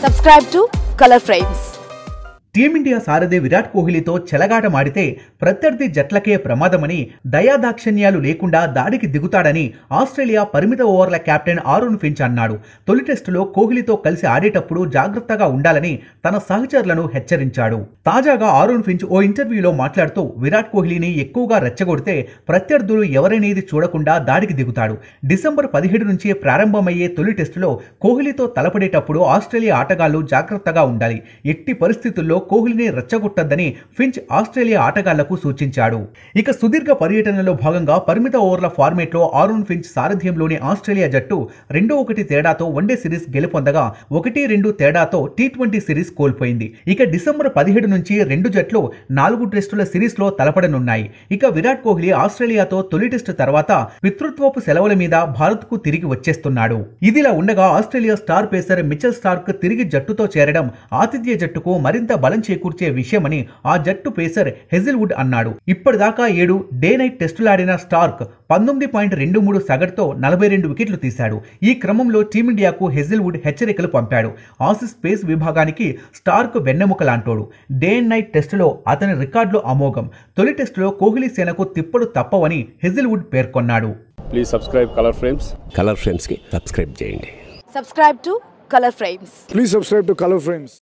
Subscribe to Color Frames. Team India సారథి విరాట్ కోహ్లీతో చెలగాటమాడితే ప్రత్యర్థి జట్లకే ప్రమాదమని దయాదాక్షిణ్యాలు లేకుండా దాడికి దిగుతాడని ఆస్ట్రేలియా పరిమిత ఓవర్ల కెప్టెన్ ఆరుణ్ ఫించ్ అన్నాడు తొలి టెస్టులో కోహ్లీతో కలిసి ఆడేటప్పుడు జాగ్రత్తగా ఉండాలని తన సహచరులను హెచ్చరించాడు తాజాగా ఆరుణ్ ఫించ్ ఓ ఇంటర్వ్యూలో మాట్లాడుతూ విరాట్ కోహ్లీని ఎక్కువగా రెచ్చగొడితే ప్రత్యర్థులు ఎవరనేది చూడకుండా దాడికి దిగుతాడు డిసెంబర్ పదిహేడు నుంచి ప్రారంభమయ్యే తొలి టెస్టులో కోహ్లీతో తలపడేటప్పుడు ఆస్ట్రేలియా ఆటగాళ్లు జాగ్రత్తగా ఉండాలి ఎట్టి పరిస్థితుల్లో కోహ్లీని రెచ్చగొట్టద్దని ఫించ్ ఆస్ట్రేలియా ఆటగాళ్లకు సూచించాడు ఇక సుదీర్ఘ పర్యటనలో భాగంగా పరిమిత ఓవర్ల ఫార్మేట్లో ఆరుణ్ ఫించ్ సారథ్యంలోని ఆస్ట్రేలియా జట్టు రెండో ఒకటి తేడాతో వన్డే సిరీస్ గెలుపొందగా ఒకటి రెండు తేడాతో టీ ట్వంటీ సిరీస్ కోల్పోయింది ఇక డిసెంబర్ పదిహేడు నుంచి రెండు జట్లు నాలుగు టెస్టుల సిరీస్ లో తలపడనున్నాయి ఇక విరాట్ కోహ్లీ ఆస్ట్రేలియాతో తొలి టెస్టు తర్వాత పితృత్వపు సెలవుల మీద భారత్ కు తిరిగి వచ్చేస్తున్నాడు ఇదిలా ఉండగా Australia star pacer Mitchell Starc తిరిగి జట్టుతో చేరడం ఆతిథ్య జట్టుకు మరింత బలం చేకూర్చే విషయమని ఆ జట్టు పేసర్ హెజిల్వుడ్ అన్నాడు ఇప్పటిదాకా ఏడు డే నైట్ టెస్టులాడిన స్టార్క్ పంతొమ్మిది పాయింట్ రెండు మూడు సగటుతో నలభై రెండు వికెట్లు తీశాడు ఈ క్రమంలో టీమిండియాకు హెజిల్వుడ్ హెచ్చరికలు పంపాడు ఆసిస్ పేస్ విభాగానికి స్టార్క్ వెన్నెముక లాంటోడు డే అండ్ నైట్ టెస్టులో అతని రికార్డులు అమోఘం తొలి టెస్టులో కోహ్లీ సేనకు తిప్పలు తప్పవని హెజిల్వుడ్ పేర్కొన్నాడు please subscribe Color Frames Color ఫ్రేమ్స్కి సబ్స్క్రైబ్ చేయండి Subscribe to Color Frames. Please subscribe to Color Frames.